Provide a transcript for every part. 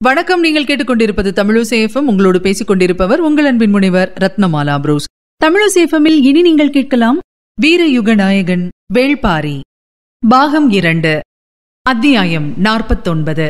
வணக்கம் நீங்கள் கேட்டுக்கொண்டிருப்பது தமிழசேஃபம் உங்களோடு பேசிக் கொண்டிருப்பவர் உங்கள் அன்பின் முனைவர் ரத்னமாலா புரூஸ் தமிழசேஃபமில் இனி நீங்கள் கேட்கலாம் வீரயுக நாயகன் வேள்பாரி பாகம் இரண்டு அத்தியாயம் நாற்பத்தொன்பது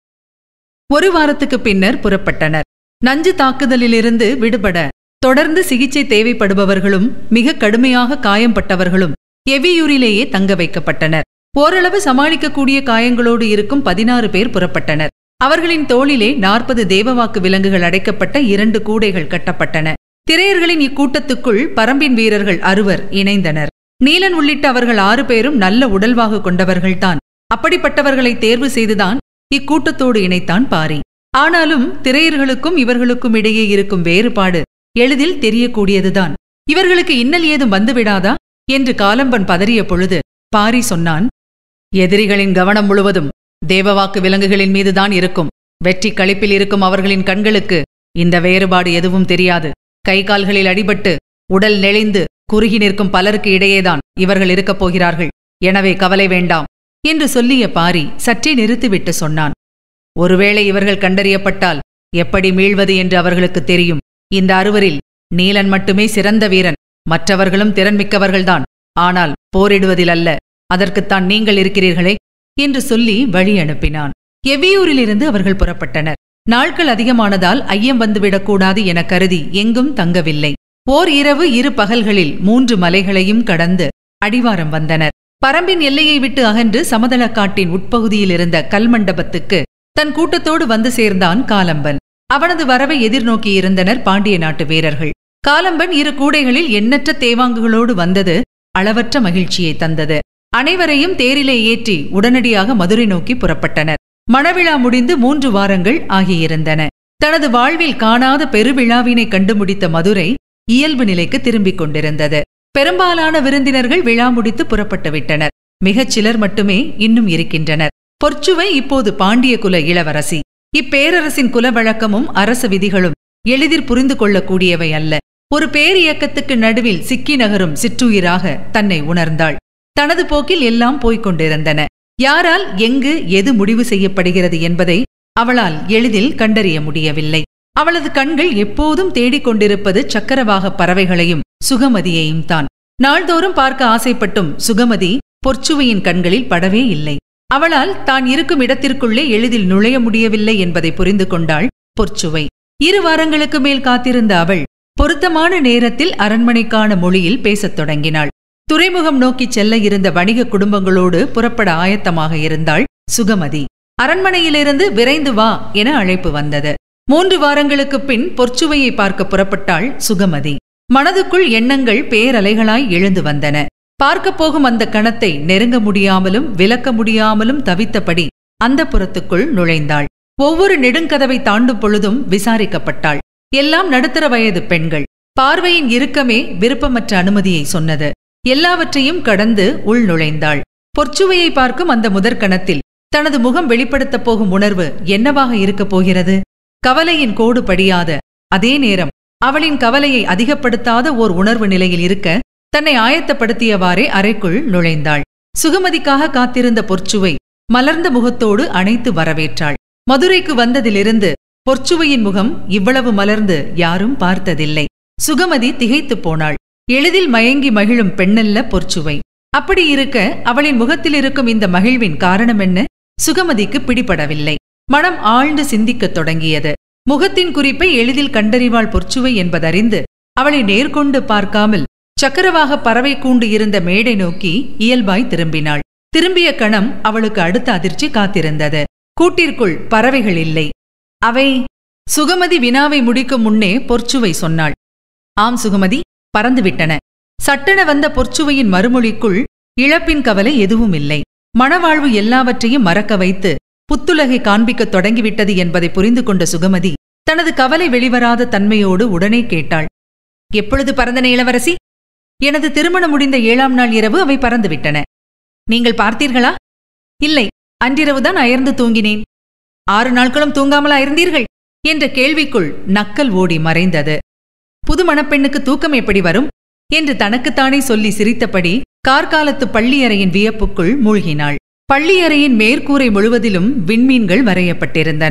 ஒரு வாரத்துக்கு பின்னர் புறப்பட்டனர் நஞ்சு தாக்குதலிலிருந்து விடுபட தொடர்ந்து சிகிச்சை தேவைப்படுபவர்களும் மிக கடுமையாக காயம்பட்டவர்களும் எவியூரிலேயே தங்க வைக்கப்பட்டனர் ஓரளவு சமாளிக்கக்கூடிய காயங்களோடு இருக்கும் பதினாறு பேர் புறப்பட்டனர் அவர்களின் தோளிலே நாற்பது தேவவாக்கு விலங்குகள் அடைக்கப்பட்ட இரண்டு கூடைகள் கட்டப்பட்டன திரையர்களின் இக்கூட்டத்துக்குள் பரம்பின் வீரர்கள் அறுவர் இணைந்தனர் நீலன் உள்ளிட்ட அவர்கள் ஆறு பேரும் நல்ல உடல்வாகு கொண்டவர்கள்தான் அப்படிப்பட்டவர்களை தேர்வு செய்துதான் இக்கூட்டத்தோடு இணைத்தான் பாரி ஆனாலும் திரையர்களுக்கும் இவர்களுக்கும் இடையே இருக்கும் வேறுபாடு எளிதில் தெரியக்கூடியதுதான் இவர்களுக்கு இன்னல் ஏதும் வந்துவிடாதா என்று காலம்பன் பதறிய பொழுது பாரி சொன்னான் எதிரிகளின் கவனம் முழுவதும் தேவவாக்கு விலங்குகளின் மீதுதான் இருக்கும் வெற்றி களிப்பில் இருக்கும் அவர்களின் கண்களுக்கு இந்த வேறுபாடு எதுவும் தெரியாது கை கால்களில் அடிபட்டு உடல் நெளிந்து குறுகி நிற்கும் பலருக்கு இடையேதான் இவர்கள் இருக்கப் போகிறார்கள் எனவே கவலை வேண்டாம் என்று சொல்லிய பாரி சற்றே நிறுத்திவிட்டு சொன்னான் ஒருவேளை இவர்கள் கண்டறியப்பட்டால் எப்படி மீள்வது என்று அவர்களுக்கு தெரியும் இந்த அறுவரில் நீலன் மட்டுமே சிறந்த வீரன் மற்றவர்களும் திறன்மிக்கவர்கள்தான் ஆனால் போரிடுவதில் அல்ல அதற்குத்தான் நீங்கள் இருக்கிறீர்களே என்று சொல்லி வழி அனுப்பினான் எவ்வியூரிலிருந்து அவர்கள் புறப்பட்டனர் நாட்கள் அதிகமானதால் ஐயம் வந்துவிடக்கூடாது என கருதி எங்கும் தங்கவில்லை ஓர் இரவு இரு பகல்களில் மூன்று மலைகளையும் கடந்து அடிவாரம் வந்தனர் பரம்பின் எல்லையை விட்டு அகன்று சமதளக்காட்டின் உட்பகுதியில் இருந்த கல்மண்டபத்துக்கு தன் கூட்டத்தோடு வந்து சேர்ந்தான் காலம்பன் அவனது வரவை எதிர்நோக்கியிருந்தனர் பாண்டிய நாட்டு வீரர்கள் காலம்பன் இரு கூடைகளில் எண்ணற்ற தேவாங்குகளோடு வந்தது அளவற்ற மகிழ்ச்சியை தந்தது அனைவரையும் தேரிலே ஏற்றி உடனடியாக மதுரை நோக்கி புறப்பட்டனர் மணவிழா முடிந்து மூன்று வாரங்கள் ஆகியிருந்தன தனது வாழ்வில் காணாத பெருவிழாவினை கண்டு முடித்த மதுரை இயல்பு நிலைக்கு திரும்பிக் கொண்டிருந்தது பெரும்பாலான விருந்தினர்கள் விழா முடித்து புறப்பட்டு விட்டனர் மிகச் சிலர் மட்டுமே இன்னும் இருக்கின்றனர் பொற்சுவை இப்போது பாண்டிய குல இளவரசி இப்பேரரசின் குல வழக்கமும் அரச விதிகளும் எளிதில் புரிந்து கொள்ளக்கூடியவை அல்ல ஒரு பேரியக்கத்துக்கு நடுவில் சிக்கி நகரும் சிற்றுயிராக தன்னை உணர்ந்தாள் தனது போக்கில் எல்லாம் போய்க் கொண்டிருந்தன யாரால் எங்கு எது முடிவு செய்யப்படுகிறது என்பதை அவளால் எளிதில் கண்டறிய முடியவில்லை அவளது கண்கள் எப்போதும் தேடிக் கொண்டிருப்பது சக்கரவாக பறவைகளையும் சுகமதியையும் தான் நாள்தோறும் பார்க்க ஆசைப்பட்டும் சுகமதி பொற்சுவையின் கண்களில் படவே இல்லை அவளால் தான் இருக்கும் இடத்திற்குள்ளே எளிதில் நுழைய முடியவில்லை என்பதை புரிந்து கொண்டாள் பொற்சுவை இரு வாரங்களுக்கு மேல் காத்திருந்த அவள் பொருத்தமான நேரத்தில் அரண்மனைக்கான மொழியில் பேசத் தொடங்கினாள் துறைமுகம் நோக்கிச் செல்ல இருந்த வணிக குடும்பங்களோடு புறப்பட ஆயத்தமாக இருந்தாள் சுகமதி அரண்மனையிலிருந்து விரைந்து வா என அழைப்பு வந்தது மூன்று வாரங்களுக்குப் பின் பொற்சுவையை பார்க்க புறப்பட்டாள் சுகமதி மனதுக்குள் எண்ணங்கள் பேரலைகளாய் எழுந்து வந்தன பார்க்கப் போகும் அந்த கணத்தை நெருங்க முடியாமலும் விலக்க முடியாமலும் தவித்தபடி அந்த புறத்துக்குள் நுழைந்தாள் ஒவ்வொரு நெடுங்கதவை தாண்டும் பொழுதும் விசாரிக்கப்பட்டாள் எல்லாம் நடுத்தர வயது பெண்கள் பார்வையின் இறுக்கமே விருப்பமற்ற அனுமதியை சொன்னது எல்லாவற்றையும் கடந்து உள் நுழைந்தாள் பொற்சுவையை பார்க்கும் அந்த முதற்கணத்தில் தனது முகம் வெளிப்படுத்தப் போகும் உணர்வு என்னவாக இருக்கப் போகிறது கவலையின் கோடு படியாத அதே நேரம் அவளின் கவலையை அதிகப்படுத்தாத ஓர் உணர்வு நிலையில் இருக்க தன்னை ஆயத்தப்படுத்தியவாறே அறைக்குள் நுழைந்தாள் சுகமதிக்காக காத்திருந்த பொற்சுவை மலர்ந்த முகத்தோடு அணைத்து வரவேற்றாள் மதுரைக்கு வந்ததிலிருந்து பொற்சுவையின் முகம் இவ்வளவு மலர்ந்து யாரும் பார்த்ததில்லை சுகமதி திகைத்துப் போனாள் எளிதில் மயங்கி மகிழும் பெண்ணல்ல பொற்சுவை அப்படி இருக்க அவளின் முகத்தில் இருக்கும் இந்த மகிழ்வின் காரணம் என்ன சுகமதிக்கு பிடிபடவில்லை மனம் ஆழ்ந்து சிந்திக்கத் தொடங்கியது முகத்தின் குறிப்பை எளிதில் கண்டறிவாள் பொற்சுவை என்பதறிந்து அவளை நேர்கொண்டு பார்க்காமல் சக்கரவாக பறவை கூண்டு இருந்த மேடை நோக்கி இயல்பாய் திரும்பினாள் திரும்பிய கணம் அவளுக்கு அடுத்த அதிர்ச்சி காத்திருந்தது கூட்டிற்குள் பறவைகள் இல்லை அவை சுகமதி வினாவை முடிக்கும் முன்னே பொற்சுவை சொன்னாள் ஆம் சுகமதி பறந்துவிட்டன சட்டென வந்த பொற்சுவையின் மறுமொழிக்குள் இழப்பின் கவலை எதுவும் இல்லை மணவாழ்வு எல்லாவற்றையும் மறக்க வைத்து புத்துலகை காண்பிக்கத் தொடங்கிவிட்டது என்பதை புரிந்து கொண்ட சுகமதி தனது கவலை வெளிவராத தன்மையோடு உடனே கேட்டாள் எப்பொழுது பறந்தன இளவரசி எனது திருமணம் முடிந்த ஏழாம் நாள் இரவு அவை பறந்துவிட்டன நீங்கள் பார்த்தீர்களா இல்லை அன்றிரவுதான் அயர்ந்து தூங்கினேன் ஆறு நாட்களும் தூங்காமலா இருந்தீர்கள் என்ற கேள்விக்குள் நக்கல் ஓடி மறைந்தது புது மணப்பெண்ணுக்கு தூக்கம் எப்படி வரும் என்று தனக்குத்தானே சொல்லி சிரித்தபடி கார்காலத்து பள்ளியறையின் வியப்புக்குள் மூழ்கினாள் பள்ளியறையின் மேற்கூரை முழுவதிலும் விண்மீன்கள் வரையப்பட்டிருந்தன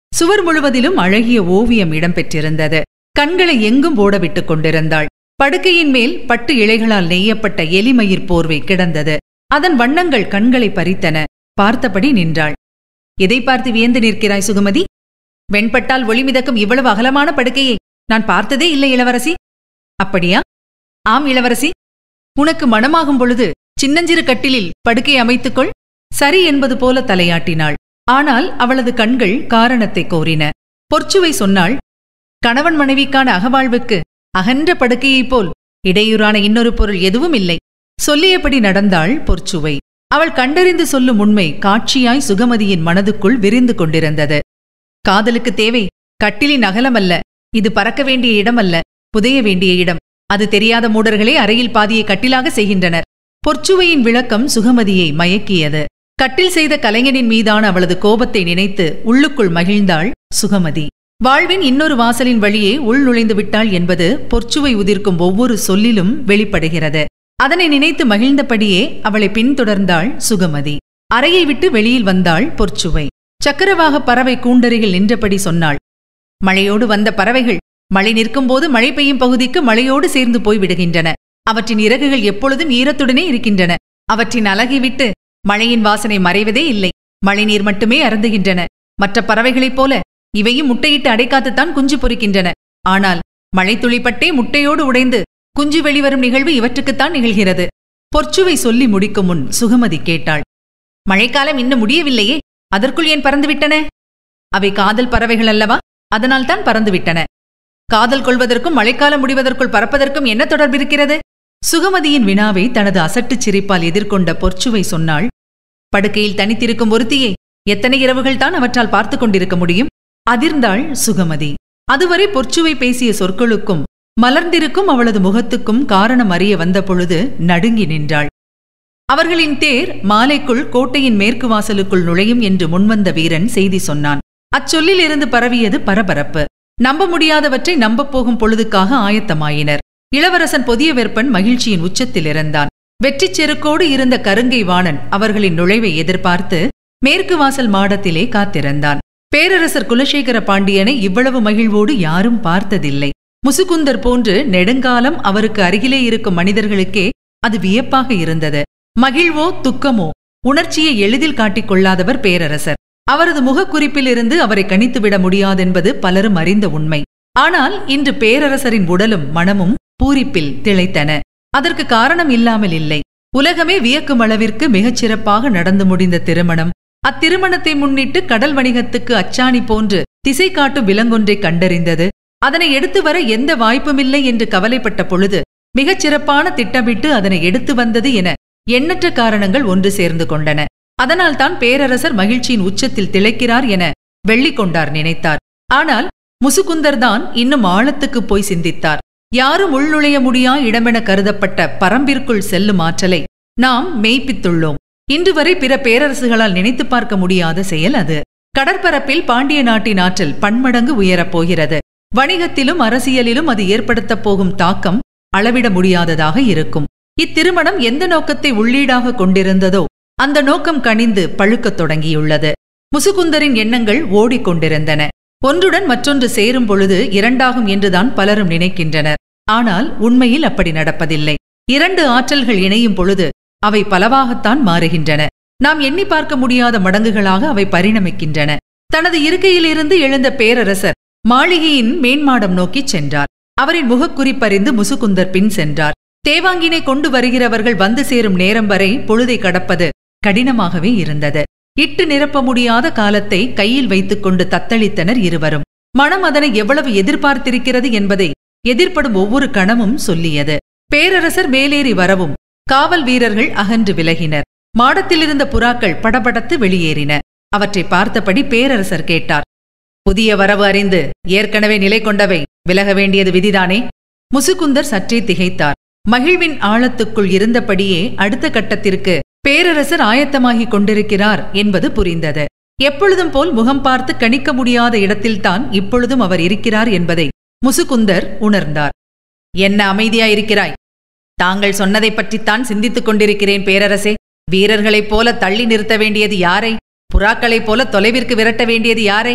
சுவர் முழுவதிலும் அழகிய ஓவியம் இடம்பெற்றிருந்தது கண்களை எங்கும் ஓடவிட்டுக் கொண்டிருந்தாள் படுக்கையின் மேல் பட்டு இழைகளால் நெய்யப்பட்ட எலிமயிர் போர்வை கிடந்தது அதன் வண்ணங்கள் கண்களை பறித்தன பார்த்தபடி நின்றாள் எதை பார்த்து வியந்து நிற்கிறாய் சுகுமதி வெண்பட்டால் ஒளிமிதக்கும் இவ்வளவு அகலமான படுக்கையை நான் பார்த்ததே இல்லை இளவரசி அப்படியா ஆம் இளவரசி உனக்கு மனமாகும் பொழுது சின்னஞ்சிறு கட்டிலில் படுக்கை அமைத்துக்கொள் சரி என்பது போல தலையாட்டினாள் ஆனால் அவளது கண்கள் காரணத்தை கோரின பொற்சுவை சொன்னாள் கணவன் மனைவிக்கான அகவாழ்வுக்கு அகன்ற படுக்கையைப் போல் இடையூறான இன்னொரு பொருள் எதுவும் இல்லை சொல்லியபடி நடந்தாள் பொற்சுவை அவள் கண்டறிந்து சொல்லும் உண்மை காட்சியாய் சுகமதியின் மனதுக்குள் விரிந்து கொண்டிருந்தது காதலுக்கு தேவை கட்டிலின் அகலமல்ல இது பறக்க வேண்டிய இடமல்ல புதைய வேண்டிய இடம் அது தெரியாத மூடர்களே அறையில் பாதியை கட்டிலாக செய்கின்றனர் பொற்சுவையின் விளக்கம் சுகமதியை மயக்கியது கட்டில் செய்த கலைஞனின் மீதான அவளது கோபத்தை நினைத்து உள்ளுக்குள் மகிழ்ந்தாள் சுகமதி வாழ்வின் இன்னொரு வாசலின் வழியே உள் நுழைந்து விட்டாள் என்பது பொற்சுவை உதிர்க்கும் ஒவ்வொரு சொல்லிலும் வெளிப்படுகிறது அதனை நினைத்து மகிழ்ந்தபடியே அவளை பின்தொடர்ந்தாள் சுகமதி அறையை விட்டு வெளியில் வந்தாள் பொற்சுவை சக்கரவாக பறவை கூண்டருகில் நின்றபடி சொன்னாள் மழையோடு வந்த பறவைகள் மழை நிற்கும்போது மழை பெய்யும் பகுதிக்கு மழையோடு சேர்ந்து போய் விடுகின்றன அவற்றின் இறகுகள் எப்பொழுதும் ஈரத்துடனே இருக்கின்றன அவற்றின் அழகை விட்டு மழையின் வாசனை மறைவதே இல்லை மழைநீர் மட்டுமே அருந்துகின்றன மற்ற பறவைகளைப் போல இவையும் முட்டையிட்டு அடைக்காத்துத்தான் குஞ்சு பொறிக்கின்றன ஆனால் மழை துளிப்பட்டே முட்டையோடு உடைந்து குஞ்சு வெளிவரும் நிகழ்வு இவற்றுக்குத்தான் நிகழ்கிறது பொற்சுவை சொல்லி முடிக்கும் முன் சுகமதி கேட்டாள் மழைக்காலம் இன்னும் முடியவில்லையே அதற்குள் ஏன் பறந்துவிட்டன அவை காதல் பறவைகள் அல்லவா அதனால்தான் பறந்துவிட்டன காதல் கொள்வதற்கும் மழைக்காலம் முடிவதற்குள் பறப்பதற்கும் என்ன தொடர்பிருக்கிறது சுகமதியின் வினாவை தனது அசட்டுச் சிரிப்பால் எதிர்கொண்ட பொற்சுவை சொன்னாள் படுக்கையில் தனித்திருக்கும் ஒருத்தியை எத்தனை இரவுகள் தான் அவற்றால் பார்த்து கொண்டிருக்க முடியும் அதிர்ந்தாள் சுகமதி அதுவரை பொற்சுவை பேசிய சொற்களுக்கும் மலர்ந்திருக்கும் அவளது முகத்துக்கும் காரணம் அறிய வந்த பொழுது நடுங்கி நின்றாள் அவர்களின் தேர் மாலைக்குள் கோட்டையின் மேற்கு வாசலுக்குள் நுழையும் என்று முன்வந்த வீரன் செய்தி சொன்னான் அச்சொல்லிலிருந்து பரவியது பரபரப்பு நம்ப முடியாதவற்றை நம்பப் போகும் பொழுதுக்காக ஆயத்தமாயினர் இளவரசன் பொதிய வெப்பன் மகிழ்ச்சியின் உச்சத்தில் இருந்தான் வெற்றிச் செருக்கோடு இருந்த கருங்கை வாணன் அவர்களின் நுழைவை எதிர்பார்த்து மேற்கு வாசல் மாடத்திலே காத்திருந்தான் பேரரசர் குலசேகர பாண்டியனை இவ்வளவு மகிழ்வோடு யாரும் பார்த்ததில்லை முசுகுந்தர் போன்று நெடுங்காலம் அவருக்கு அருகிலே இருக்கும் மனிதர்களுக்கே அது வியப்பாக இருந்தது மகிழ்வோ துக்கமோ உணர்ச்சியை எளிதில் காட்டிக் கொள்ளாதவர் பேரரசர் அவரது முகக்குறிப்பிலிருந்து அவரை கணித்துவிட முடியாதென்பது பலரும் அறிந்த உண்மை ஆனால் இன்று பேரரசரின் உடலும் மனமும் பூரிப்பில் திளைத்தன அதற்கு காரணம் இல்லாமல் இல்லை உலகமே வியக்கும் அளவிற்கு மிகச் சிறப்பாக நடந்து முடிந்த திருமணம் அத்திருமணத்தை முன்னிட்டு கடல் வணிகத்துக்கு அச்சாணி போன்று திசை காட்டும் விலங்கொன்றை கண்டறிந்தது அதனை எடுத்து வர எந்த வாய்ப்புமில்லை என்று கவலைப்பட்ட பொழுது மிகச் சிறப்பான திட்டமிட்டு அதனை எடுத்து வந்தது என எண்ணற்ற காரணங்கள் ஒன்று சேர்ந்து கொண்டன அதனால்தான் பேரரசர் மகிழ்ச்சியின் உச்சத்தில் திளைக்கிறார் என வெள்ளி கொண்டார் நினைத்தார் ஆனால் முசுகுந்தர்தான் இன்னும் ஆழத்துக்குப் போய் சிந்தித்தார் யாரும் உள்நுழைய முடியா இடமென கருதப்பட்ட பரம்பிற்குள் செல்லும் ஆற்றலை நாம் மெய்ப்பித்துள்ளோம் இன்று வரை பிற பேரரசுகளால் நினைத்து பார்க்க முடியாத செயல் அது கடற்பரப்பில் பாண்டிய நாட்டின் ஆற்றல் பன்மடங்கு உயரப் போகிறது வணிகத்திலும் அரசியலிலும் அது ஏற்படுத்தப் போகும் தாக்கம் அளவிட முடியாததாக இருக்கும் இத்திருமணம் எந்த நோக்கத்தை உள்ளீடாக கொண்டிருந்ததோ அந்த நோக்கம் கனிந்து பழுக்கத் தொடங்கியுள்ளது முசுகுந்தரின் எண்ணங்கள் ஓடிக்கொண்டிருந்தன ஒன்றுடன் மற்றொன்று சேரும் பொழுது இரண்டாகும் என்றுதான் பலரும் நினைக்கின்றனர் ஆனால் உண்மையில் அப்படி நடப்பதில்லை இரண்டு ஆற்றல்கள் இணையும் பொழுது அவை பலவாகத்தான் மாறுகின்றன நாம் எண்ணி பார்க்க முடியாத மடங்குகளாக அவை பரிணமிக்கின்றன தனது இருக்கையிலிருந்து எழுந்த பேரரசர் மாளிகையின் மேன்மாடம் நோக்கிச் சென்றார் அவரின் முகக்குறிப்பறிந்து முசுகுந்தர் பின் சென்றார் தேவாங்கினை கொண்டு வருகிறவர்கள் வந்து சேரும் நேரம் வரை பொழுதை கடப்பது கடினமாகவே இருந்தது இட்டு நிரப்ப முடியாத காலத்தை கையில் வைத்துக்கொண்டு தத்தளித்தனர் இருவரும் மனம் அதனை எவ்வளவு எதிர்பார்த்திருக்கிறது என்பதை எதிர்ப்படும் ஒவ்வொரு கணமும் சொல்லியது பேரரசர் மேலேறி வரவும் காவல் வீரர்கள் அகன்று விலகினர் மாடத்திலிருந்த புறாக்கள் படபடத்து வெளியேறின அவற்றை பார்த்தபடி பேரரசர் கேட்டார் புதிய வரவு அறிந்து ஏற்கனவே நிலை கொண்டவை விலக வேண்டியது விதிதானே முசுகுந்தர் சற்றே திகைத்தார் மகிழ்வின் ஆழத்துக்குள் இருந்தபடியே அடுத்த கட்டத்திற்கு பேரரசர் ஆயத்தமாகிக் கொண்டிருக்கிறார் என்பது புரிந்தது எப்பொழுதும் போல் முகம் பார்த்து கணிக்க முடியாத இடத்தில்தான் இப்பொழுதும் அவர் இருக்கிறார் என்பதை முசுகுந்தர் உணர்ந்தார் என்ன அமைதியாயிருக்கிறாய் தாங்கள் சொன்னதைப் பற்றித்தான் சிந்தித்துக் கொண்டிருக்கிறேன் பேரரசே வீரர்களைப் போல தள்ளி நிறுத்த வேண்டியது யாரை புறாக்களைப் போல தொலைவிற்கு விரட்ட வேண்டியது யாரை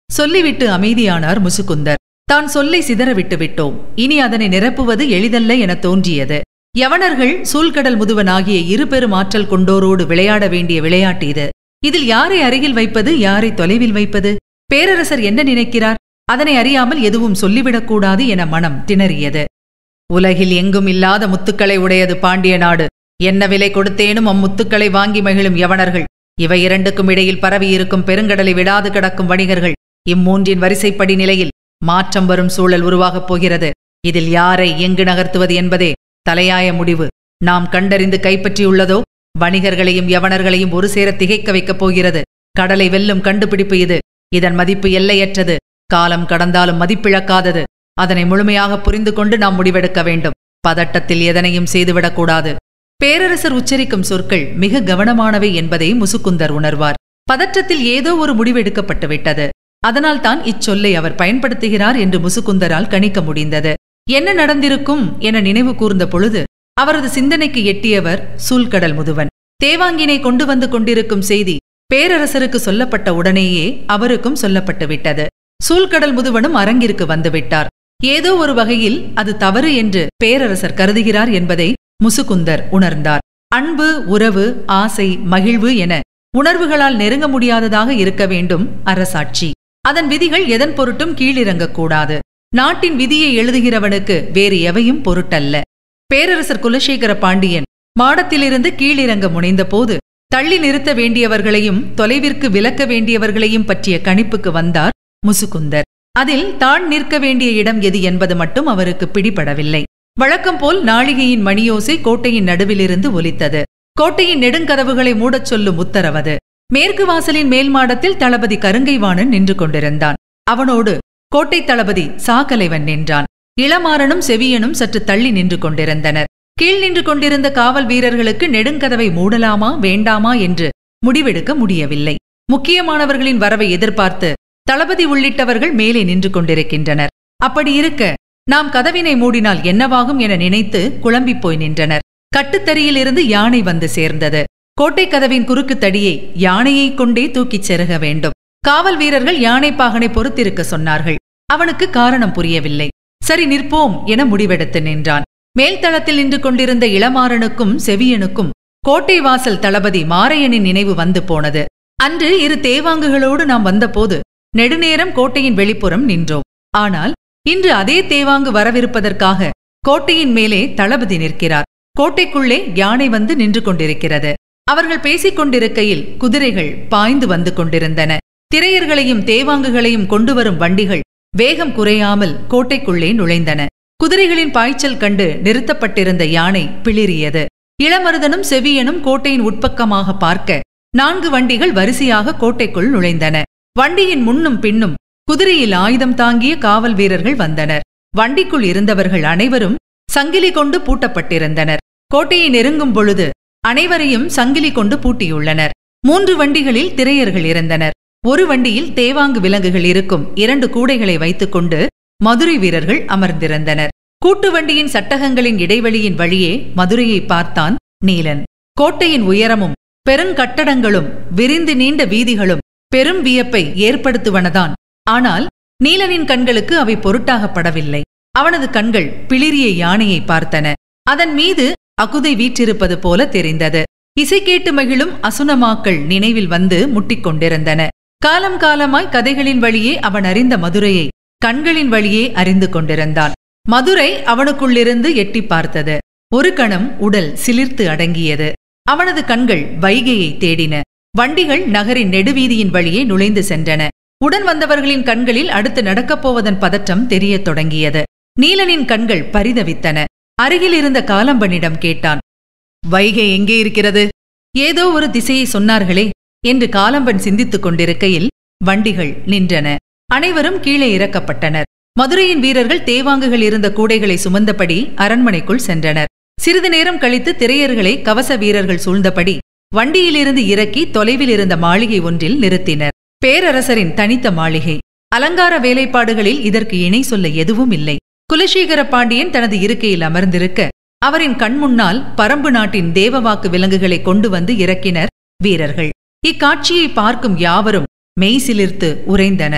சொல்லிவிட்டு அமைதியானார் முசுகுந்தர் தான் சொல்லை சிதறவிட்டு விட்டோம் இனி அதனை நிரப்புவது எளிதல்ல என தோன்றியது யவனர்கள் சூழ்கடல் முதுவன் ஆகிய இரு பெரும் ஆற்றல் கொண்டோரோடு விளையாட வேண்டிய விளையாட்டு இது இதில் யாரை அருகில் வைப்பது யாரை தொலைவில் வைப்பது பேரரசர் என்ன நினைக்கிறார் அதனை அறியாமல் எதுவும் சொல்லிவிடக்கூடாது என மனம் திணறியது உலகில் எங்கும் இல்லாத முத்துக்களை உடையது பாண்டிய நாடு என்ன விலை கொடுத்தேனும் அம்முத்துக்களை வாங்கி மகிழும் யவனர்கள் இவை இரண்டுக்கும் இடையில் பரவியிருக்கும் பெருங்கடலை விடாது கிடக்கும் வணிகர்கள் இம்மூன்றின் வரிசைப்படி நிலையில் மாற்றம் வரும் சூழல் உருவாகப் போகிறது இதில் யாரை எங்கு நகர்த்துவது என்பதே தலையாய முடிவு நாம் கண்டறிந்து கைப்பற்றியுள்ளதோ வணிகர்களையும் யவனர்களையும் ஒரு சேர திகைக்க வைக்கப் போகிறது கடலை வெல்லும் கண்டுபிடிப்பு இது இதன் மதிப்பு எல்லையற்றது காலம் கடந்தாலும் மதிப்பிழக்காதது அதனை முழுமையாக புரிந்து கொண்டு நாம் முடிவெடுக்க வேண்டும் பதட்டத்தில் எதனையும் செய்துவிடக்கூடாது பேரரசர் உச்சரிக்கும் சொற்கள் மிக கவனமானவை என்பதை முசுக்குந்தர் உணர்வார் பதற்றத்தில் ஏதோ ஒரு முடிவெடுக்கப்பட்டு விட்டது அதனால் தான் இச்சொல்லை அவர் பயன்படுத்துகிறார் என்று முசுக்குந்தரால் கணிக்க முடிந்தது என்ன நடந்திருக்கும் என நினைவு கூர்ந்த பொழுது அவரது சிந்தனைக்கு எட்டியவர் சூழ்கடல் முதுவன் தேவாங்கினை கொண்டு வந்து கொண்டிருக்கும் செய்தி பேரரசருக்கு சொல்லப்பட்ட உடனேயே அவருக்கும் சொல்லப்பட்டு விட்டது சூழ்கடல் முதுவனும் அரங்கிற்கு வந்துவிட்டார் ஏதோ ஒரு வகையில் அது தவறு என்று பேரரசர் கருதுகிறார் என்பதை முசுகுந்தர் உணர்ந்தார் அன்பு உறவு ஆசை மகிழ்வு என உணர்வுகளால் நெருங்க முடியாததாக இருக்க வேண்டும் அரசாட்சி அதன் விதிகள் எதன் பொருட்டும் கீழிறங்கக்கூடாது நாட்டின் விதியை எழுதுகிறவனுக்கு வேறு எவையும் பொருட்டல்ல பேரரசர் குலசேகர பாண்டியன் மாடத்திலிருந்து கீழிறங்க முனைந்தபோது தள்ளி நிறுத்த வேண்டியவர்களையும் தொலைவிற்கு விலக்க வேண்டியவர்களையும் பற்றிய கணிப்புக்கு வந்தார் முசுகுந்தர் அதில் தான் நிற்க வேண்டிய இடம் எது என்பது மட்டும் அவருக்கு பிடிபடவில்லை வழக்கம் போல் நாளிகையின் மணியோசை கோட்டையின் நடுவிலிருந்து ஒலித்தது கோட்டையின் நெடுங்கதவுகளை மூடச் சொல்லும் உத்தரவது மேற்கு வாசலின் மேல் மாடத்தில் தளபதி கருங்கைவாணன் நின்று கொண்டிருந்தான் அவனோடு கோட்டை தளபதி சாகலைவன் நின்றான் இளமாறனும் செவியனும் சற்று தள்ளி நின்று கொண்டிருந்தனர் கீழ் நின்று கொண்டிருந்த காவல் வீரர்களுக்கு நெடுங்கதவை மூடலாமா வேண்டாமா என்று முடிவெடுக்க முடியவில்லை முக்கியமானவர்களின் வரவை எதிர்பார்த்து தளபதி உள்ளிட்டவர்கள் மேலே நின்று கொண்டிருக்கின்றனர் அப்படி இருக்க நாம் கதவினை மூடினால் என்னவாகும் என நினைத்து குழம்பிப் போய் நின்றனர் கட்டுத்தறியிலிருந்து யானை வந்து சேர்ந்தது கோட்டை கதவின் குறுக்கு தடியை யானையைக் கொண்டே தூக்கிச் செருக வேண்டும் காவல் வீரர்கள் யானை பாகனை பொறுத்திருக்க சொன்னார்கள் அவனுக்கு காரணம் புரியவில்லை சரி நிற்போம் என முடிவெடுத்து நின்றான் மேல்தளத்தில் நின்று கொண்டிருந்த இளமாறனுக்கும் செவியனுக்கும் கோட்டை வாசல் தளபதி மாரையனின் நினைவு வந்து போனது அன்று இரு தேவாங்குகளோடு நாம் வந்தபோது நெடுநேரம் கோட்டையின் வெளிப்புறம் நின்றோம் ஆனால் இன்று அதே தேவாங்கு வரவிருப்பதற்காக கோட்டையின் மேலே தளபதி நிற்கிறார் கோட்டைக்குள்ளே யானை வந்து நின்று கொண்டிருக்கிறது அவர்கள் பேசிக் கொண்டிருக்கையில் குதிரைகள் பாய்ந்து வந்து கொண்டிருந்தன திரையர்களையும் தேவாங்குகளையும் கொண்டு வரும் வண்டிகள் வேகம் குறையாமல் கோட்டைக்குள்ளே நுழைந்தன குதிரைகளின் பாய்ச்சல் கண்டு நிறுத்தப்பட்டிருந்த யானை பிளிறியது இளமருதனும் செவியனும் கோட்டையின் உட்பக்கமாக பார்க்க நான்கு வண்டிகள் வரிசையாக கோட்டைக்குள் நுழைந்தன வண்டியின் முன்னும் பின்னும் குதிரையில் ஆயுதம் தாங்கிய காவல் வீரர்கள் வந்தனர் வண்டிக்குள் இருந்தவர்கள் அனைவரும் சங்கிலி கொண்டு பூட்டப்பட்டிருந்தனர் கோட்டையை நெருங்கும் பொழுது அனைவரையும் சங்கிலி கொண்டு பூட்டியுள்ளனர் மூன்று வண்டிகளில் திரையர்கள் இருந்தனர் ஒரு வண்டியில் தேவாங்கு விலங்குகள் இருக்கும் இரண்டு கூடைகளை வைத்துக்கொண்டு மதுரை வீரர்கள் அமர்ந்திருந்தனர் கூட்டு வண்டியின் சட்டகங்களின் இடைவெளியின் வழியே மதுரையை பார்த்தான் நீலன் கோட்டையின் உயரமும் பெருங்கட்டடங்களும் விரிந்து நீண்ட வீதிகளும் பெரும் வியப்பை ஏற்படுத்துவனதான் ஆனால் நீலனின் கண்களுக்கு அவை பொருட்டாகப்படவில்லை அவனது கண்கள் பிளிரிய யானையை பார்த்தன அதன் மீது அகுதை வீற்றிருப்பது போல தெரிந்தது இசை கேட்டு மகிழும் அசுனமாக்கள் நினைவில் வந்து முட்டிக்கொண்டிருந்தன காலம் காலமாய் கதைகளின் வழியே அவன் அறிந்த மதுரையை கண்களின் வழியே அறிந்து கொண்டிருந்தான் மதுரை அவனுக்குள்ளிருந்து எட்டி பார்த்தது ஒரு கணம் உடல் சிலிர்த்து அடங்கியது அவனது கண்கள் வைகையை தேடின வண்டிகள் நகரின் நெடுவீதியின் வழியே நுழைந்து சென்றன உடன் வந்தவர்களின் கண்களில் அடுத்து நடக்கப் போவதன் பதற்றம் தெரியத் தொடங்கியது நீலனின் கண்கள் பரிதவித்தன அருகில் இருந்த காலம்பனிடம் கேட்டான் வைகை எங்கே இருக்கிறது ஏதோ ஒரு திசையை சொன்னார்களே என்று காலம்பன் சிந்தித்துக் கொண்டிருக்கையில் வண்டிகள் நின்றன அனைவரும் கீழே இறக்கப்பட்டனர் மதுரையின் வீரர்கள் தேவாங்குகள் இருந்த கூடைகளை சுமந்தபடி அரண்மனைக்குள் சென்றனர் சிறிது நேரம் கழித்து திரையர்களை கவச வீரர்கள் சூழ்ந்தபடி வண்டியிலிருந்து இறக்கி தொலைவில் இருந்த மாளிகை ஒன்றில் நிறுத்தினர் பேரரசரின் தனித்த மாளிகை அலங்கார வேலைப்பாடுகளில் இதற்கு இணை சொல்ல எதுவும் இல்லை குலசேகர பாண்டியன் தனது இருக்கையில் அமர்ந்திருக்க அவரின் கண்முன்னால் பரம்பு நாட்டின் தேவவாக்கு விலங்குகளை கொண்டு வந்து இறக்கினர் வீரர்கள் இக்காட்சியை பார்க்கும் யாவரும் மெய் சிலிர்த்து உறைந்தனர்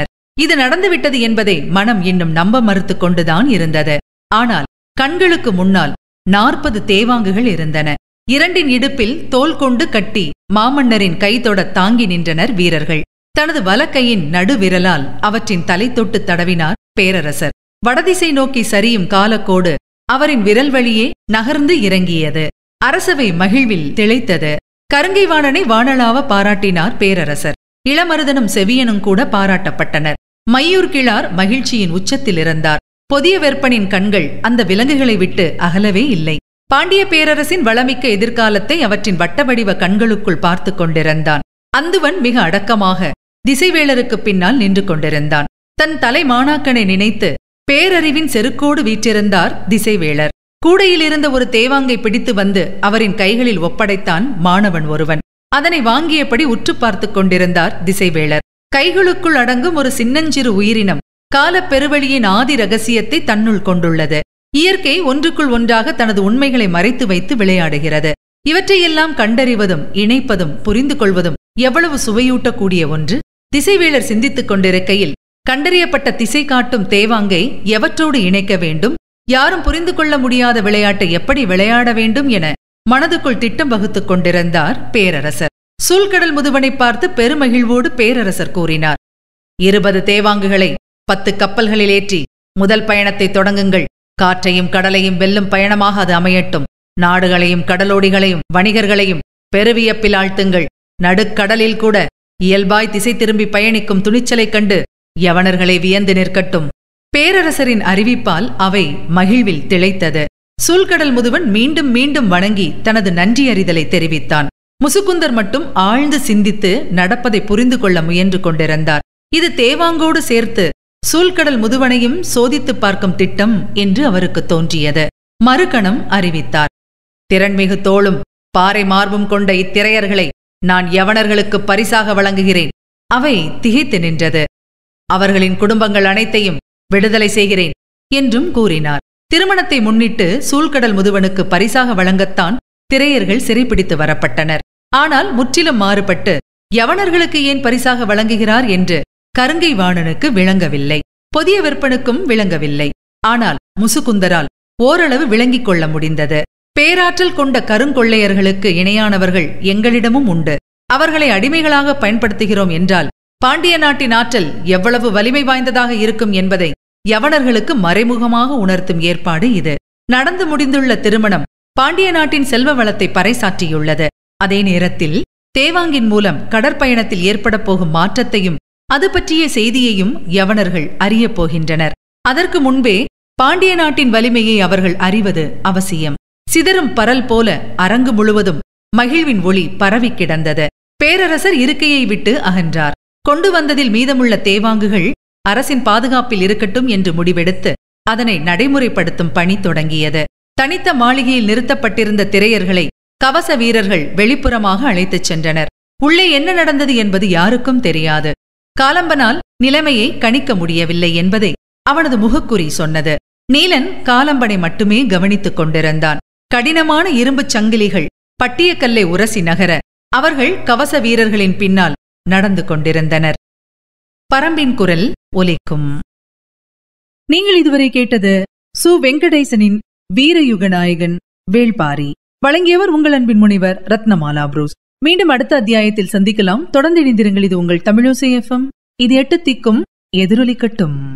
இது நடந்துவிட்டது என்பதை மனம் இன்னும் நம்ப மறுத்து கொண்டுதான் இருந்தது ஆனால் கண்களுக்கு முன்னால் நாற்பது தேவாங்குகள் இருந்தன இரண்டின் இடுப்பில் தோல் கொண்டு கட்டி மாமன்னரின் கைதொட தாங்கி நின்றனர் வீரர்கள் தனது வலக்கையின் நடுவிரலால் அவற்றின் தலை தொட்டு தடவினார் பேரரசர் வடதிசை நோக்கி சரியும் காலக்கோடு அவரின் விரல் வழியே நகர்ந்து இறங்கியது அரசவை மகிழ்வில் திளைத்தது கருங்கை வாணனை வானளாவ பாராட்டினார் பேரரசர் இளமருதனும் செவியனும் கூட பாராட்டப்பட்டனர் மையூர் கிழார் மகிழ்ச்சியின் உச்சத்தில் இருந்தார் பொதிய வெப்பனின் கண்கள் அந்த விலங்குகளை விட்டு அகலவே இல்லை பாண்டிய பேரரசின் வளமிக்க எதிர்காலத்தை அவற்றின் வட்டவடிவ கண்களுக்குள் பார்த்து கொண்டிருந்தான் அந்துவன் மிக அடக்கமாக திசைவேளருக்கு பின்னால் நின்று கொண்டிருந்தான் தன் தலை மாணாக்கனை நினைத்து பேரறிவின் செருக்கோடு வீற்றிருந்தார் திசைவேளர் கூடையில் இருந்த ஒரு தேவாங்கை பிடித்து வந்து அவரின் கைகளில் ஒப்படைத்தான் மாணவன் ஒருவன் அதனை வாங்கியபடி உற்று பார்த்து கொண்டிருந்தார் திசைவேளர் கைகளுக்குள் அடங்கும் ஒரு சின்னஞ்சிறு உயிரினம் காலப் பெருவழியின் ஆதி ரகசியத்தை தன்னுள் கொண்டுள்ளது இயற்கை ஒன்றுக்குள் ஒன்றாக தனது உண்மைகளை மறைத்து வைத்து விளையாடுகிறது இவற்றையெல்லாம் கண்டறிவதும் இணைப்பதும் புரிந்து கொள்வதும் எவ்வளவு சுவையூட்டக்கூடிய ஒன்று திசைவேளர் சிந்தித்துக் கொண்டிருக்கையில் கண்டறியப்பட்ட திசை காட்டும் தேவாங்கை எவற்றோடு இணைக்க வேண்டும் யாரும் புரிந்து கொள்ள முடியாத விளையாட்டை எப்படி விளையாட வேண்டும் என மனதுக்குள் திட்டம் வகுத்துக் கொண்டிருந்தார் பேரரசர் சூழ்கடல் முதுவனை பார்த்து பெருமகிழ்வோடு பேரரசர் கூறினார் இருபது தேவாங்குகளை பத்து கப்பல்களில் ஏற்றி முதல் பயணத்தை தொடங்குங்கள் காற்றையும் கடலையும் வெல்லும் பயணமாக அது அமையட்டும் நாடுகளையும் கடலோடிகளையும் வணிகர்களையும் பெருவியப்பில் ஆழ்த்துங்கள் நடுக்கடலில் கூட இயல்பாய் திசை திரும்பி பயணிக்கும் துணிச்சலைக் கண்டு யவனர்களை வியந்து நிற்கட்டும் பேரரசரின் அறிவிப்பால் அவை மகிழ்வில் திளைத்தது சூழ்கடல் முதுவன் மீண்டும் மீண்டும் வணங்கி தனது நன்றியறிதலை தெரிவித்தான் முசுகுந்தர் மட்டும் ஆழ்ந்து சிந்தித்து நடப்பதை புரிந்து கொள்ள முயன்று கொண்டிருந்தார் இது தேவாங்கோடு சேர்த்து சூழ்கடல் முதுவனையும் சோதித்துப் பார்க்கும் திட்டம் என்று அவருக்கு தோன்றியது மறுகணம் அறிவித்தார் திறன்மிகு தோளும் பாறை மார்பும் கொண்ட இத்திரையர்களை நான் யவனர்களுக்கு பரிசாக வழங்குகிறேன் அவை திகைத்து நின்றது அவர்களின் குடும்பங்கள் அனைத்தையும் விடுதலை செய்கிறேன் என்றும் கூறினார் திருமணத்தை முன்னிட்டு சூழ்கடல் முதுவனுக்கு பரிசாக வழங்கத்தான் திரையர்கள் சிறைப்பிடித்து வரப்பட்டனர் ஆனால் முற்றிலும் மாறுபட்டு யவனர்களுக்கு ஏன் பரிசாக வழங்குகிறார் என்று கருங்கை வாணனுக்கு விளங்கவில்லை பொதிய விற்பனுக்கும் விளங்கவில்லை ஆனால் முசுகுந்தரால் ஓரளவு விளங்கிக் கொள்ள முடிந்தது பேராற்றல் கொண்ட கருங்கொள்ளையர்களுக்கு இணையானவர்கள் எங்களிடமும் உண்டு அவர்களை அடிமைகளாக பயன்படுத்துகிறோம் என்றால் பாண்டிய நாட்டின் ஆற்றல் எவ்வளவு வலிமை வாய்ந்ததாக இருக்கும் என்பதை யவனர்களுக்கு மறைமுகமாக உணர்த்தும் ஏற்பாடு இது நடந்து முடிந்துள்ள திருமணம் பாண்டிய நாட்டின் செல்வ வளத்தை பறைசாற்றியுள்ளது அதே நேரத்தில் தேவாங்கின் மூலம் கடற்பயணத்தில் ஏற்படப் போகும் மாற்றத்தையும் அது பற்றிய செய்தியையும் யவனர்கள் அறியப் போகின்றனர் அதற்கு முன்பே பாண்டிய நாட்டின் வலிமையை அவர்கள் அறிவது அவசியம் சிதறும் பரல் போல அரங்கு முழுவதும் மகிழ்வின் ஒளி பரவி கிடந்தது பேரரசர் இருக்கையை விட்டு அகன்றார் கொண்டு வந்ததில் மீதமுள்ள தேவாங்குகள் அரசின் பாதுகாப்பில் இருக்கட்டும் என்று முடிவெடுத்து அதனை நடைமுறைப்படுத்தும் பணி தொடங்கியது தனித்த மாளிகையில் நிறுத்தப்பட்டிருந்த திரையர்களை கவச வீரர்கள் வெளிப்புறமாக அழைத்துச் சென்றனர் உள்ளே என்ன நடந்தது என்பது யாருக்கும் தெரியாது காலம்பனால் நிலைமையை கணிக்க முடியவில்லை என்பதை அவனது முகக்குறி சொன்னது நீலன் காலம்பனை மட்டுமே கவனித்துக் கொண்டிருந்தான் கடினமான இரும்புச் சங்கிலிகள் பட்டியக்கல்லை உரசி நகர அவர்கள் கவச வீரர்களின் பின்னால் நடந்து கொண்டிருந்தனர் பரம்பின் குரல் ஒலிக்கும் நீங்கள் இதுவரை கேட்டது சு வெங்கடேசனின் வீரயுக நாயகன் வேள்பாரி வழங்கியவர் உங்கள் அன்பின் முனைவர் ரத்னமாலா புரூஸ் மீண்டும் அடுத்த அத்தியாயத்தில் சந்திக்கலாம் தொடர்ந்து இணைந்திருங்கள் இது உங்கள் தமிழோசை எஃப்எம் இது எட்டு திக்கும் எதிரொலிக்கட்டும்